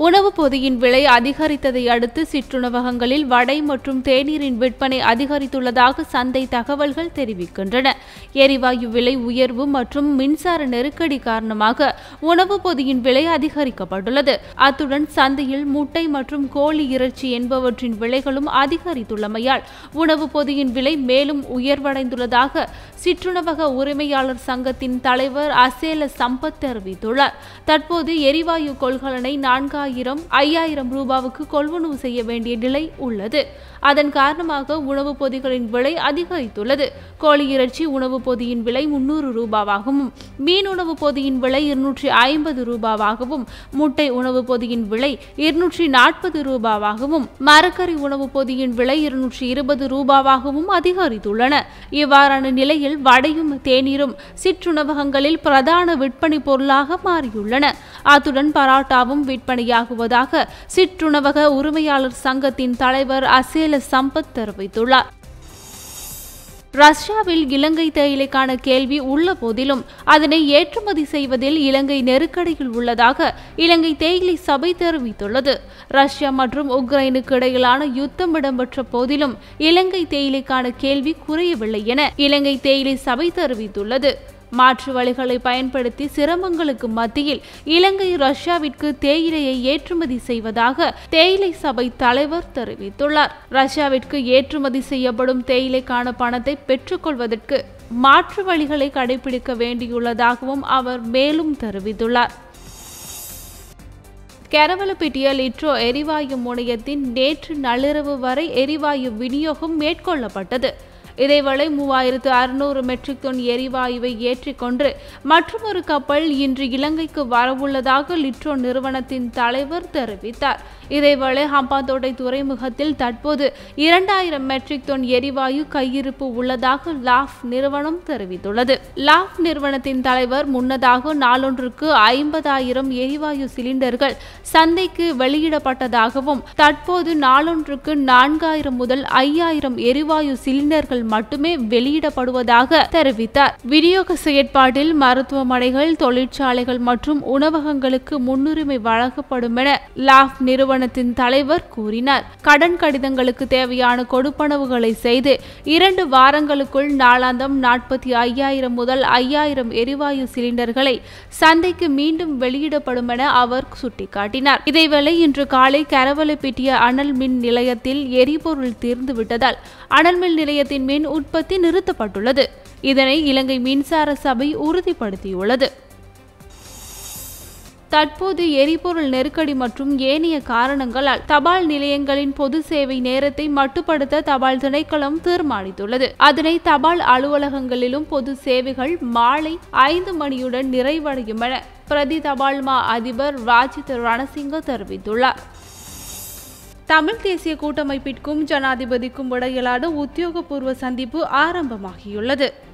உணவுப் பொதியின் விலை அதிகரித்ததை அடுத்து சிற்றுணவகங்களில் வடை மற்றும் தேநீரின் விற்பனை அதிகரித்துள்ளதாக சந்தை தகவல்கள் தெரிவிக்கின்றன எரிவாயு விலை உயர்வு மற்றும் மின்சார நெருக்கடி காரணமாக உணவுப் பொதியின் விலை அதிகரிக்கப்பட்டுள்ளது அத்துடன் சந்தையில் முட்டை மற்றும் கோழி இறைச்சி என்பவற்றின் விலைகளும் அதிகரித்துள்ளமையால் உணவுப் பொதியின் விலை மேலும் உயர்வடைந்துள்ளதாக சிற்றுணவக உரிமையாளர் சங்கத்தின் தலைவர் அசேல சம்பத் தெரிவித்துள்ளார் தற்போது எரிவாயு கொள்கலனை நான்காயிரம் ஐயாயிரம் ரூபாவுக்கு கொள்வனவு செய்ய வேண்டிய நிலை உள்ளது அதன் காரணமாக உணவுப் பொதிகளின் விலை அதிகரித்துள்ளது கோழி இறைச்சி உணவுப் பொதியின் விலை முன்னூறு ரூபாவாகவும் மீன் உணவுப் பொதியின் விலை இருநூற்றி ஐம்பது ரூபாவாகவும் முட்டை உணவுப் பொதியின் விலை இருநூற்றி நாற்பது ரூபாவாகவும் மரக்கறி உணவுப் பொதியின் விலை இருநூற்றி இருபது ரூபாவாகவும் அதிகரித்துள்ளன இவ்வாறான நிலையில் வடையும் தேநீரும் சிற்றுணவகங்களில் பிரதான விற்பனை பொருளாக மாறியுள்ளன அத்துடன் பராட்டாவும் விற்பனையாகுவதாக சிற்றுணவக உரிமையாளர் சங்கத்தின் தலைவர் அசேல சம்பத் தெரிவித்துள்ளார் ரஷ்யாவில் இலங்கை தேயிலைக்கான கேள்வி உள்ள போதிலும் அதனை ஏற்றுமதி செய்வதில் இலங்கை நெருக்கடியில் உள்ளதாக இலங்கை தேயிலை சபை தெரிவித்துள்ளது ரஷ்யா மற்றும் உக்ரைனுக்கு இடையிலான யுத்தம் இடம்பெற்ற போதிலும் இலங்கை தேயிலைக்கான கேள்வி குறையவில்லை என இலங்கை தேயிலை சபை தெரிவித்துள்ளது மாற்று வழிகளை பயன்படுத்தி சிரமங்களுக்கு மத்தியில் இலங்கை ரஷ்யாவிற்கு தேயிலையை ஏற்றுமதி செய்வதாக தேயிலை சபை தலைவர் தெரிவித்துள்ளார் ரஷ்யாவிற்கு ஏற்றுமதி செய்யப்படும் தேயிலைக்கான பணத்தை பெற்றுக்கொள்வதற்கு மாற்று வழிகளை கடைபிடிக்க வேண்டியுள்ளதாகவும் அவர் மேலும் தெரிவித்துள்ளார் கெரவலப்பிட்டிய லிட்ரோ எரிவாயு முனையத்தின் நேற்று நள்ளிரவு வரை எரிவாயு விநியோகம் மேற்கொள்ளப்பட்டது இதேவேளை மூவாயிரத்து அறுநூறு மெட்ரிக் டன் எரிவாயுவை ஏற்றிக்கொண்டு மற்றொரு கப்பல் இன்று இலங்கைக்கு வரவுள்ளதாக லிட்ரோ நிறுவனத்தின் தலைவர் தெரிவித்தார் இதேவேளை ஹம்பாந்தோட்டை துறைமுகத்தில் தற்போது இரண்டாயிரம் மெட்ரிக் டன் எரிவாயு கையிருப்பு உள்ளதாக லாஃப் நிறுவனம் தெரிவித்துள்ளது லாஃப் நிறுவனத்தின் தலைவர் முன்னதாக நாளொன்றுக்கு ஐம்பதாயிரம் எரிவாயு சிலிண்டர்கள் சந்தைக்கு வெளியிடப்பட்டதாகவும் தற்போது நாளொன்றுக்கு நான்காயிரம் முதல் ஐயாயிரம் எரிவாயு சிலிண்டர்கள் மட்டுமே வெளியிடப்படுவதாக தெரிவித்தார் விநியோக செயற்பாட்டில் மருத்துவமனைகள் தொழிற்சாலைகள் மற்றும் உணவகங்களுக்கு முன்னுரிமை வழங்கப்படும் என லாஃப் நிறுவனத்தின் தலைவர் கூறினார் கடன் கடிதங்களுக்கு தேவையான கொடுப்பனவுகளை செய்து இரண்டு வாரங்களுக்குள் நாளாந்தம் நாற்பத்தி ஐயாயிரம் முதல் ஐயாயிரம் எரிவாயு சிலிண்டர்களை சந்தைக்கு மீண்டும் வெளியிடப்படும் என அவர் சுட்டிக்காட்டினார் இதேவேளை இன்று காலை கரவலைப்பிட்டிய அனல் மின் நிலையத்தில் எரிபொருள் தீர்ந்துவிட்டதால் அனல் மின் நிலையத்தின் மின் உற்பத்தி நிறுத்தப்பட்டுள்ளது இதனை இலங்கை மின்சார சபை உறுதிப்படுத்தியுள்ளது தற்போது எரிபொருள் நெருக்கடி மற்றும் ஏனைய காரணங்களால் தபால் நிலையங்களின் பொது சேவை நேரத்தை மட்டுப்படுத்த தபால் திணைக்களம் தீர்மானித்துள்ளது அதனை தபால் அலுவலகங்களிலும் பொது சேவைகள் மாலை ஐந்து மணியுடன் நிறைவடையும் என பிரதி தபால் மா அதிபர் ராஜித் ரணசிங்க தெரிவித்துள்ளார் தமிழ் தேசிய கூட்டமைப்பிற்கும் ஜனாதிபதிக்கும் இடையிலான உத்தியோகபூர்வ சந்திப்பு ஆரம்பமாகியுள்ளது